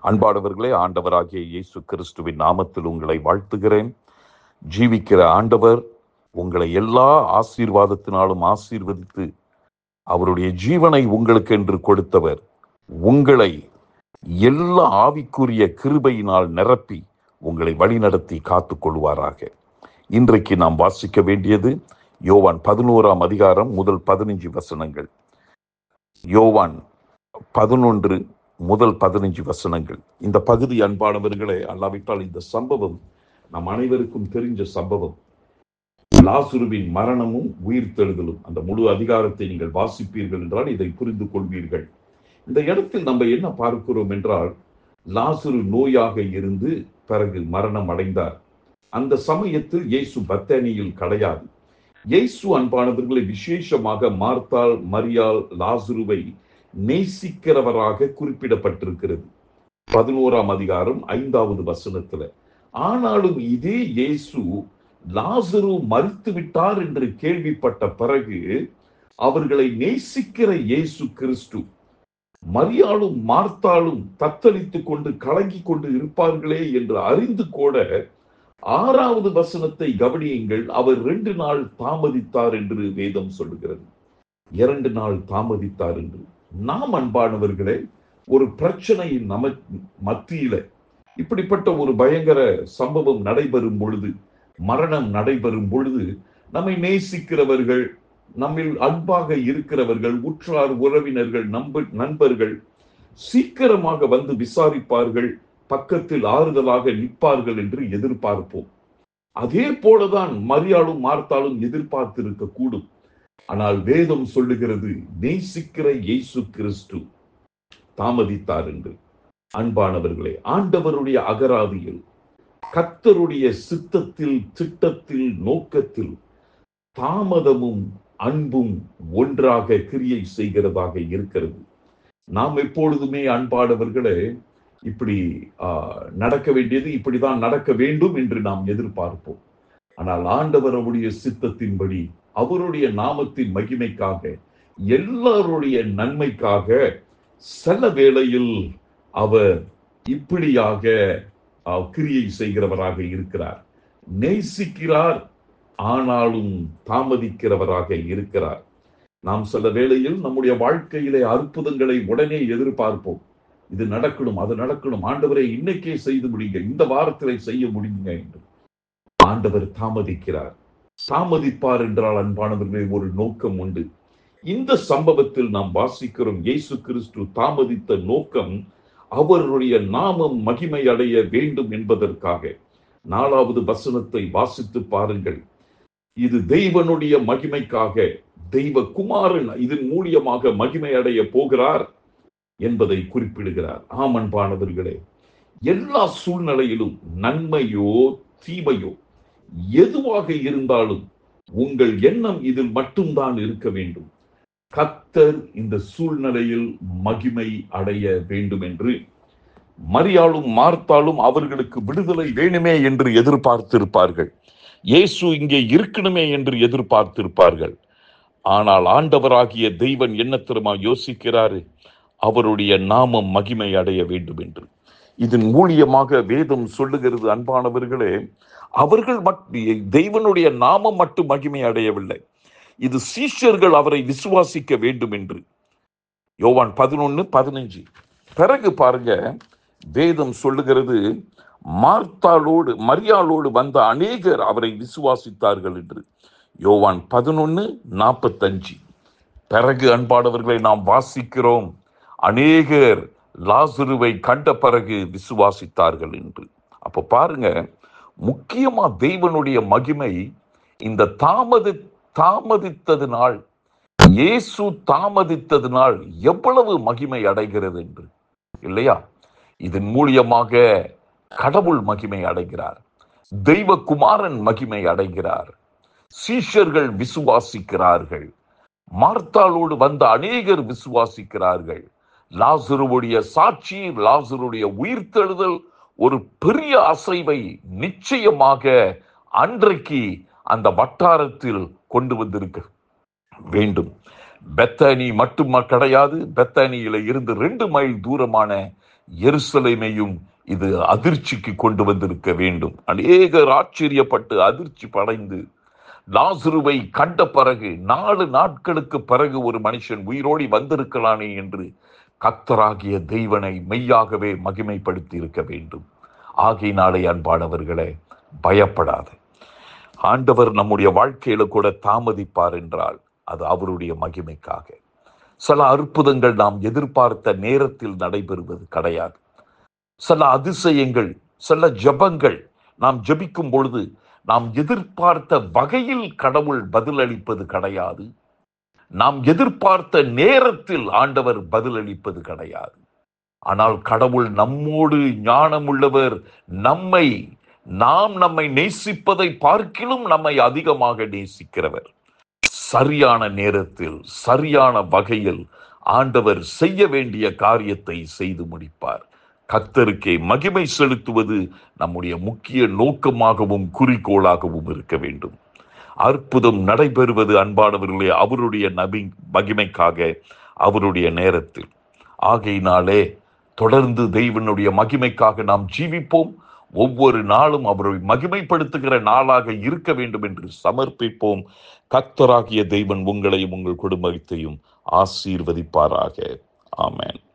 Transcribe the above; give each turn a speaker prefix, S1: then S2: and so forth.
S1: அன்பானவர்களே ஆண்டவராகிய இயேசு கிறிஸ்துவின் நாமத்தில் உங்களை வாழ்த்துகிறேன் ஜீவிக்கிற ஆண்டவர் உங்களை எல்லா ஆசீர்வாதத்தினாலும் ஆசீர்வதித்து அவருடைய ஜீவனை உங்களுக்கு என்று கொடுத்தவர் உங்களை எல்லா ஆவிக்குரிய கிருபையினால் நிரப்பி உங்களை வழிநடத்தி காத்துக் கொள்வாராக இன்றைக்கு நாம் வாசிக்க வேண்டியது யோவான் பதினோராம் அதிகாரம் முதல் பதினஞ்சு வசனங்கள் யோவான் பதினொன்று முதல் பதினஞ்சு வசனங்கள் இந்த பகுதி அன்பானவர்களே அல்லாவிட்டால் இந்த சம்பவம் நம் அனைவருக்கும் தெரிஞ்ச சம்பவம் லாசுருவின் மரணமும் உயிர்த்தெழுதலும் அந்த முழு அதிகாரத்தை நீங்கள் வாசிப்பீர்கள் என்றால் இதை புரிந்து கொள்வீர்கள் இந்த இடத்தில் நம்ம என்ன பார்க்கிறோம் என்றால் லாசுரு நோயாக இருந்து பிறகு மரணம் அடைந்தார் அந்த சமயத்தில் இயேசு பத்தானியில் கிடையாது இயேசு அன்பானவர்களை விசேஷமாக மார்த்தாள் மரியாள் லாசுருவை நேசிக்கிறவராக குறிப்பிடப்பட்டிருக்கிறது பதினோராம் அதிகாரம் ஐந்தாவது வசனத்துல ஆனாலும் இதே இயேசு லாசரு மறித்து விட்டார் என்று கேள்விப்பட்ட பிறகு அவர்களை நேசிக்கிற இயேசு கிறிஸ்து மரியாளும் மார்த்தாளும் தத்தளித்துக் கொண்டு கலங்கி கொண்டு இருப்பார்களே என்று அறிந்து கூட ஆறாவது வசனத்தை கவனியுங்கள் அவர் ரெண்டு நாள் தாமதித்தார் என்று வேதம் சொல்லுகிறது இரண்டு நாள் தாமதித்தார் என்று நாம் அன்பானவர்களே ஒரு பிரச்சனையின் நம மத்தியில இப்படிப்பட்ட ஒரு பயங்கர சம்பவம் நடைபெறும் பொழுது மரணம் நடைபெறும் பொழுது நம்மை நேசிக்கிறவர்கள் நம்மில் அன்பாக இருக்கிறவர்கள் உற்றார் உறவினர்கள் நம்ப நண்பர்கள் சீக்கிரமாக வந்து விசாரிப்பார்கள் பக்கத்தில் ஆறுதலாக நிற்பார்கள் என்று எதிர்பார்ப்போம் அதே போலதான் மரியாளும் மார்த்தாலும் எதிர்பார்த்திருக்க கூடும் ஆனால் வேதம் சொல்லுகிறது நேசிக்கிற இயேசு கிறிஸ்து தாமதித்தார் என்று அன்பானவர்களே ஆண்டவருடைய அகராதியில் கத்தருடைய சித்தத்தில் திட்டத்தில் நோக்கத்தில் தாமதமும் அன்பும் ஒன்றாக கிரியை செய்கிறதாக இருக்கிறது நாம் எப்பொழுதுமே அன்பானவர்களே இப்படி நடக்க வேண்டியது இப்படிதான் நடக்க வேண்டும் என்று நாம் எதிர்பார்ப்போம் ஆனால் ஆண்டவர் அவருடைய சித்தத்தின்படி அவருடைய நாமத்தின் மகிமைக்காக எல்லாருடைய நன்மைக்காக சில வேளையில் அவர் இப்படியாக கிரியை செய்கிறவராக இருக்கிறார் நேசிக்கிறார் ஆனாலும் தாமதிக்கிறவராக இருக்கிறார் நாம் சில வேளையில் நம்முடைய வாழ்க்கையிலே அற்புதங்களை உடனே எதிர்பார்ப்போம் இது நடக்கணும் அது நடக்கணும் ஆண்டவரை இன்னைக்கே செய்து முடியுங்க இந்த வாரத்திலே செய்ய முடியுங்க என்று ஆண்டவர் தாமதிக்கிறார் தாமதிப்பார் என்றால் அன்பானவர்களே ஒரு நோக்கம் உண்டு இந்த சம்பவத்தில் நாம் வாசிக்கிறோம் இயேசு கிறிஸ்து தாமதித்த நோக்கம் அவருடைய நாமம் மகிமை அடைய வேண்டும் என்பதற்காக நாலாவது வசனத்தை வாசித்து பாருங்கள் இது தெய்வனுடைய மகிமைக்காக தெய்வ குமாரன் இதன் மூலியமாக மகிமை அடைய போகிறார் என்பதை குறிப்பிடுகிறார் ஆமன்பானவர்களே எல்லா சூழ்நிலையிலும் நன்மையோ தீமையோ எதுவாக இருந்தாலும் உங்கள் எண்ணம் இதில் மட்டும்தான் இருக்க வேண்டும் கத்தர் இந்த சூழ்நிலையில் மகிமை அடைய வேண்டும் என்று மரியாளும் மார்த்தாலும் அவர்களுக்கு விடுதலை வேணுமே என்று எதிர்பார்த்திருப்பார்கள் இயேசு இங்கே இருக்கணுமே என்று எதிர்பார்த்திருப்பார்கள் ஆனால் ஆண்டவராகிய தெய்வன் என்ன திருமா யோசிக்கிறாரு அவருடைய நாமம் மகிமை அடைய வேண்டும் என்று இதன் மூலியமாக வேதம் சொல்லுகிறது அன்பானவர்களே அவர்கள் தெய்வனுடைய நாமம் மட்டும் மகிமை அடையவில்லை இது சீஷர்கள் அவரை விசுவாசிக்க வேண்டும் என்று யோவான் பதினொன்னு பதினஞ்சு பிறகு பாருங்க வேதம் சொல்லுகிறது மார்த்தாளோடு மரியாளோடு வந்த அநேகர் அவரை விசுவாசித்தார்கள் என்று யோவான் பதினொன்னு நாற்பத்தஞ்சு பிறகு அன்பானவர்களை நாம் வாசிக்கிறோம் அநேகர் லாசுருவை கண்ட பிறகு விசுவாசித்தார்கள் என்று அப்ப பாருங்க முக்கியமா தெய்வனுடைய மகிமை இந்த தாமதி தாமதித்ததினால் இயேசு தாமதித்ததினால் எவ்வளவு மகிமை அடைகிறது என்று இல்லையா இதன் மூலியமாக கடவுள் மகிமை அடைகிறார் தெய்வ குமாரன் மகிமை அடைகிறார் சீஷர்கள் விசுவாசிக்கிறார்கள் மார்த்தாளோடு வந்த அநேகர் விசுவாசிக்கிறார்கள் லாசுருவுடைய சாட்சி லாசுருடைய உயிர்த்தெழுதல் ஒரு பெரிய அசைவை நிச்சயமாக அன்றைக்கு அந்த வட்டாரத்தில் கொண்டு வந்திருக்க வேண்டும் பெத்தானி மட்டுமா கிடையாது பெத்தானியில இருந்து ரெண்டு மைல் தூரமான எருசலேமையும் இது அதிர்ச்சிக்கு கொண்டு வந்திருக்க வேண்டும் அநேகர் ஆச்சரியப்பட்டு அதிர்ச்சி படைந்து லாசுருவை கண்ட பிறகு நாலு நாட்களுக்கு பிறகு ஒரு மனுஷன் உயிரோடி வந்திருக்கலானே என்று கத்தராகிய தெய்வனை மெய்யாகவே மகிமைப்படுத்தி இருக்க வேண்டும் ஆகையினாலே அன்பானவர்களே பயப்படாது ஆண்டவர் நம்முடைய வாழ்க்கையில கூட தாமதிப்பார் என்றால் அது அவருடைய மகிமைக்காக சில அற்புதங்கள் நாம் எதிர்பார்த்த நேரத்தில் நடைபெறுவது கிடையாது சில அதிசயங்கள் சில ஜபங்கள் நாம் ஜபிக்கும் பொழுது நாம் எதிர்பார்த்த வகையில் கடவுள் பதிலளிப்பது கிடையாது நாம் எதிர்பார்த்த நேரத்தில் ஆண்டவர் பதிலளிப்பது கிடையாது ஆனால் கடவுள் நம்மோடு ஞானமுள்ளவர் நம்மை நாம் நம்மை நேசிப்பதை பார்க்கிலும் நம்மை அதிகமாக நேசிக்கிறவர் சரியான நேரத்தில் சரியான வகையில் ஆண்டவர் செய்ய வேண்டிய காரியத்தை செய்து முடிப்பார் கத்தருக்கே மகிமை செலுத்துவது நம்முடைய முக்கிய நோக்கமாகவும் குறிக்கோளாகவும் இருக்க வேண்டும் அற்புதம் நடைபெறுவது அன்பானவர்களே அவருடைய நபி மகிமைக்காக அவருடைய நேரத்தில் ஆகையினாலே தொடர்ந்து தெய்வனுடைய மகிமைக்காக நாம் ஜீவிப்போம் ஒவ்வொரு நாளும் அவரை மகிமைப்படுத்துகிற நாளாக இருக்க வேண்டும் என்று சமர்ப்பிப்போம் கத்தராகிய தெய்வன் உங்களையும் உங்கள் குடும்பத்தையும் ஆசீர்வதிப்பாராக ஆமென்